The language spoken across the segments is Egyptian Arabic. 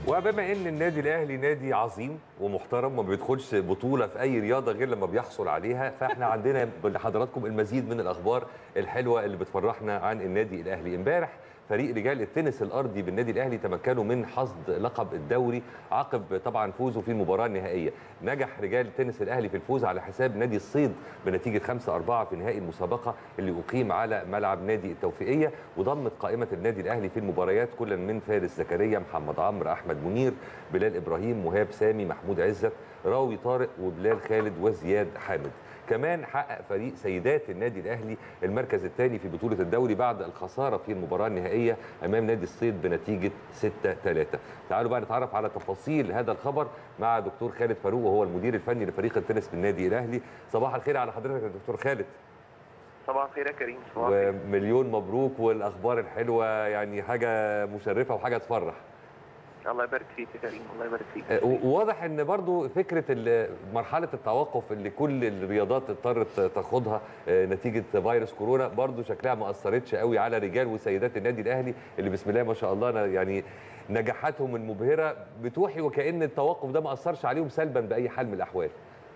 وبما ان النادي الاهلي نادي عظيم ومحترم وما بيدخلش بطوله في اي رياضه غير لما بيحصل عليها فاحنا عندنا لحضراتكم المزيد من الاخبار الحلوه اللي بتفرحنا عن النادي الاهلي امبارح فريق رجال التنس الارضي بالنادي الاهلي تمكنوا من حصد لقب الدوري عقب طبعا فوزه في المباراه النهائيه نجح رجال التنس الاهلي في الفوز على حساب نادي الصيد بنتيجه 5 4 في نهائي المسابقه اللي اقيم على ملعب نادي التوفيقيه وضمت قائمه النادي الاهلي في المباريات كل من فارس زكريا محمد عمرو احمد منير بلال ابراهيم مهاب سامي محمود عزت راوي طارق وبلال خالد وزياد حامد كمان حقق فريق سيدات النادي الاهلي المركز الثاني في بطوله الدوري بعد الخساره في المباراه النهائيه امام نادي الصيد بنتيجه 6 3 تعالوا بقى نتعرف على تفاصيل هذا الخبر مع دكتور خالد فاروق وهو المدير الفني لفريق التنس بالنادي الاهلي صباح الخير على حضرتك يا دكتور خالد صباح الخير يا كريم صباح الخير ومليون مبروك والاخبار الحلوه يعني حاجه مشرفه وحاجه تفرح الله يبارك فيك يا كريم الله يبارك فيك آه، وواضح ان برضو فكره ال- مرحله التوقف اللي كل الرياضات اضطرت تاخدها آه، نتيجه فيروس كورونا برضو شكلها ما اثرتش قوي على رجال وسيدات النادي الاهلي اللي بسم الله ما شاء الله أنا يعني نجاحاتهم المبهره بتوحي وكان التوقف ده ما اثرش عليهم سلبا باي حال من الاحوال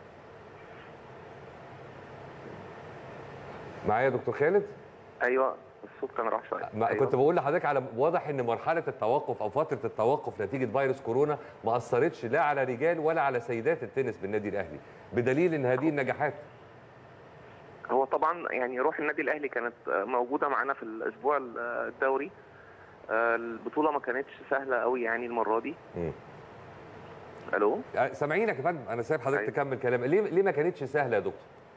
معايا يا دكتور خالد ايوه الصوت كان راح شويه ما أيوة. كنت بقول لحضرتك على واضح ان مرحله التوقف او فتره التوقف نتيجه فيروس كورونا ما اثرتش لا على رجال ولا على سيدات التنس بالنادي الاهلي بدليل ان هذه النجاحات هو طبعا يعني روح النادي الاهلي كانت آه، موجوده معانا في الاسبوع ال- آه، الدوري آه، البطوله ما كانتش سهله قوي يعني المره دي مم. الو آه، سامعينك يا فندم انا سايب حضرتك أيوة. تكمل كلام ليه ليه ما كانتش سهله يا دكتور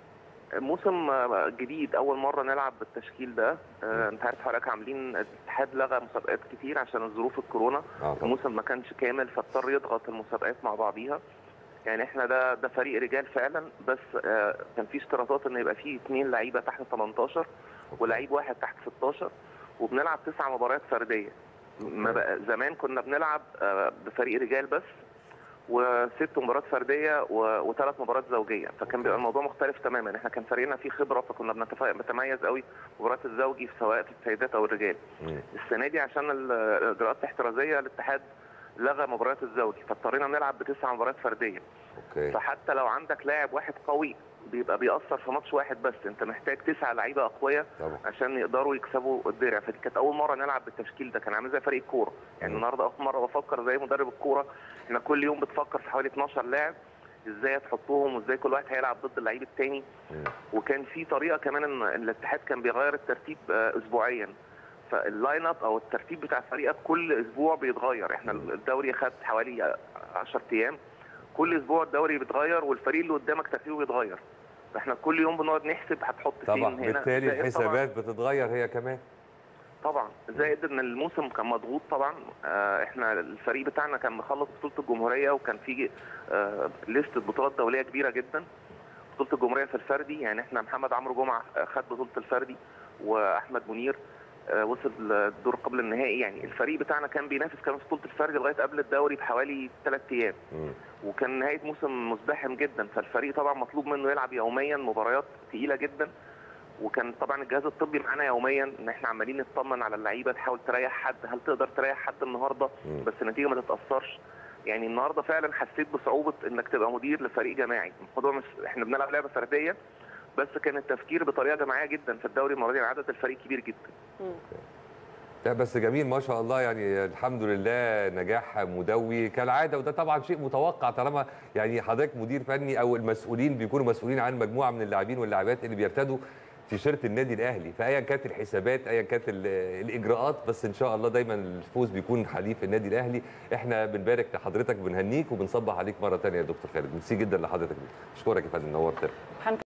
موسم آه، جديد اول مره نلعب بالتشكيل ده آه، انت عارف حضرتك عاملين الاتحاد لغى مسابقات كتير عشان الظروف الكورونا اه طبعا الموسم ما كانش كامل فاضطر يضغط المسابقات مع بعضيها يعني احنا ده ده فريق رجال فعلا بس آه، كان في اشتراطات ان يبقى فيه اثنين لعيبه تحت 18 ولعيب واحد تحت 16 وبنلعب تسع مباريات فرديه ما بقى زمان كنا بنلعب آه، بفريق رجال بس وست مباريات فرديه و- وثلاث مباريات زوجيه فكان بيبقى الموضوع مختلف تماما احنا كان فريقنا فيه خبره فكنا بنتف- بنتميز قوي في مباريات الزوجي سواء في السيدات او الرجال مم. السنه دي عشان ال- الاجراءات الاحترازيه الاتحاد لغى مباريات الزوجي فاضطرينا نلعب بتسع مباريات فرديه اوكي فحتى لو عندك لاعب واحد قوي بيبقى بيأثر في ماتش واحد بس انت محتاج تسع لعيبه اقوياء طبعا عشان يقدروا يكسبوا الدرع فدي كانت اول مره نلعب بالتشكيل ده كان عامل زي فريق الكوره يعني مم. النهارده اول مره بفكر زي مدرب الكوره احنا كل يوم بتفكر في حوالي 12 لاعب ازاي تحطهم وازاي كل واحد هيلعب ضد اللعيب التاني مم. وكان في طريقه كمان ان الاتحاد كان بيغير الترتيب آه، اسبوعيا فاللاين اب او الترتيب بتاع فريقك كل اسبوع بيتغير احنا الدوري خد حوالي 10 ايام كل اسبوع الدوري بيتغير والفريق اللي قدامك ترتيبه بيتغير فاحنا كل يوم بنقعد نحسب هتحط طبعا فين هنا بالتالي زائد طبعاً- الحسابات بتتغير هي كمان طبعا زائد ان الموسم كان مضغوط طبعا آه، احنا الفريق بتاعنا كان مخلص بطوله الجمهوريه وكان في آه، لسته بطولات دوليه كبيره جدا بطوله الجمهوريه في الفردي يعني احنا محمد عمرو جمعه آه، خد بطوله الفردي واحمد منير آه، وصل الدور قبل النهائي يعني الفريق بتاعنا كان بينافس كمان في بطوله الفردي لغايه قبل الدوري بحوالي ثلاث ايام مم. وكان نهايه موسم مزدحم جدا فالفريق طبعا مطلوب منه يلعب يوميا مباريات تقيله جدا وكان طبعا الجهاز الطبي معانا يوميا ان احنا عمالين نطمن على اللعيبه تحاول تريح حد هل تقدر تريح حد النهارده مم. بس النتيجه ما تتاثرش يعني النهارده فعلا حسيت بصعوبه انك تبقى مدير لفريق جماعي الموضوع مش احنا بنلعب لعبه فرديه بس كان التفكير بطريقه جماعيه جدا في الدوري المره دي عدد الفريق كبير جدا لا بس جميل ما شاء الله يعني الحمد لله نجاح مدوي كالعاده وده طبعا شيء متوقع طالما يعني حضرتك مدير فني او المسؤولين بيكونوا مسؤولين عن مجموعه من اللاعبين واللاعبات اللي بيرتدوا تيشيرت النادي الاهلي فايا كانت الحسابات ايا كانت ال- الاجراءات بس ان شاء الله دايما الفوز بيكون حليف النادي الاهلي احنا بنبارك لحضرتك بنهنيك وبنصبح عليك مره ثانيه يا دكتور خالد ميرسي جدا لحضرتك اشكرك يا فندم نورتنا